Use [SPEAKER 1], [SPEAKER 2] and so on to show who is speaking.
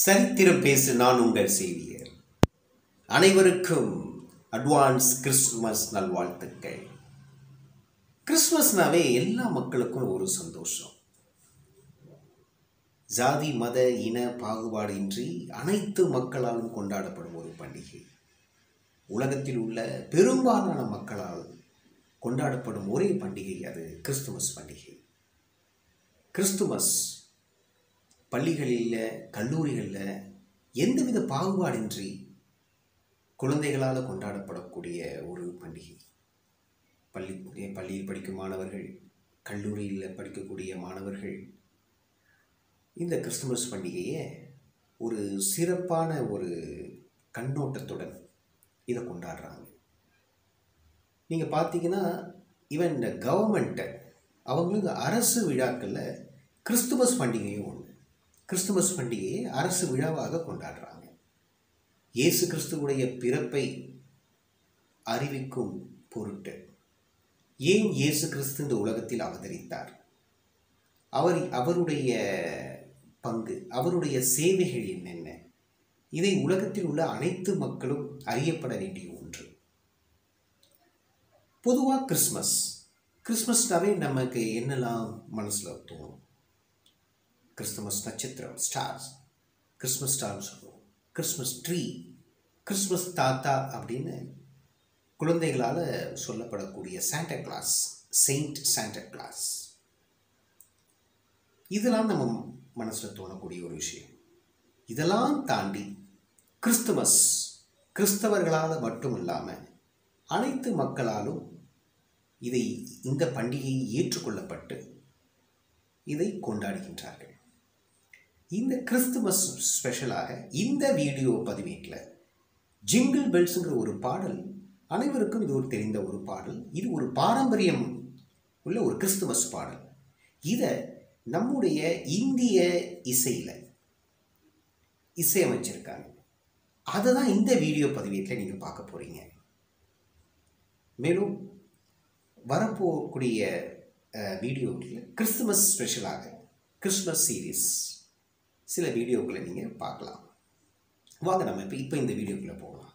[SPEAKER 1] சரித்திரம் பேசு நான் உங்கள் சேவியர் அனைவருக்கும் அட்வான்ஸ் கிறிஸ்துமஸ் நல்வாழ்த்துக்கள் கிறிஸ்துமஸ்னாவே எல்லா மக்களுக்கும் ஒரு சந்தோஷம் ஜாதி மத இன பாகுபாடின்றி அனைத்து மக்களாலும் கொண்டாடப்படும் ஒரு பண்டிகை உலகத்தில் உள்ள பெரும்பாலான மக்களால் கொண்டாடப்படும் ஒரே பண்டிகை அது கிறிஸ்துமஸ் பண்டிகை கிறிஸ்துமஸ் பள்ளிகளில் கல்லூரிகளில் எந்தவித பாகுபாடின்றி குழந்தைகளால் கொண்டாடப்படக்கூடிய ஒரு பண்டிகை பள்ளி பள்ளியில் படிக்கும் மாணவர்கள் கல்லூரியில் படிக்கக்கூடிய மாணவர்கள் இந்த கிறிஸ்துமஸ் பண்டிகையை ஒரு சிறப்பான ஒரு கண்ணோட்டத்துடன் இதை கொண்டாடுறாங்க நீங்கள் பார்த்தீங்கன்னா ஈவன் இந்த கவர்மெண்ட்டை அவங்களுக்கு அரசு விழாக்களில் கிறிஸ்துமஸ் பண்டிகையும் ஒன்று கிறிஸ்துமஸ் பண்டிகையை அரசு விழாவாக கொண்டாடுறாங்க இயேசு கிறிஸ்துவுடைய பிறப்பை அறிவிக்கும் பொருட்டு ஏன் இயேசு கிறிஸ்து இந்த உலகத்தில் அவதரித்தார் அவர் அவருடைய பங்கு அவருடைய சேவைகள் என்னென்ன இதை உலகத்தில் உள்ள அனைத்து மக்களும் அறியப்பட வேண்டிய ஒன்று பொதுவாக கிறிஸ்மஸ் கிறிஸ்மஸ்னாவே நமக்கு என்னெல்லாம் மனசில் தோணும் கிறிஸ்துமஸ் நட்சத்திரம் ஸ்டார்ஸ் கிறிஸ்மஸ் ஸ்டார்னு சொல்லுவோம் கிறிஸ்மஸ் ட்ரீ கிறிஸ்மஸ் தாத்தா அப்படின்னு குழந்தைகளால் சொல்லப்படக்கூடிய Santa Claus Saint Santa Claus இதெல்லாம் நம்ம மனசில் தோணக்கூடிய ஒரு விஷயம் இதெல்லாம் தாண்டி கிறிஸ்துமஸ் கிறிஸ்தவர்களால் மட்டும் இல்லாமல் அனைத்து மக்களாலும் இதை இந்த பண்டிகை ஏற்றுக்கொள்ளப்பட்டு இதை கொண்டாடுகின்றார்கள் இந்த கிறிஸ்துமஸ் ஸ்பெஷலாக இந்த வீடியோ பதிவேட்டில் ஜிங்கிள் பெல்ஸுங்கிற ஒரு பாடல் அனைவருக்கும் இது ஒரு தெரிந்த ஒரு பாடல் இது ஒரு பாரம்பரியம் உள்ள ஒரு கிறிஸ்துமஸ் பாடல் இதை நம்முடைய இந்திய இசையில் இசையமைச்சிருக்காங்க அதை தான் இந்த வீடியோ பதிவேட்டில் நீங்கள் பார்க்க போகிறீங்க மேலும் வரப்போகக்கூடிய வீடியோவில் கிறிஸ்துமஸ் ஸ்பெஷலாக கிறிஸ்மஸ் சீரீஸ் சில வீடியோக்களை நீங்கள் பார்க்கலாம் வாங்க நம்ம இப்போ இப்போ இந்த வீடியோக்குள்ளே போகலாம்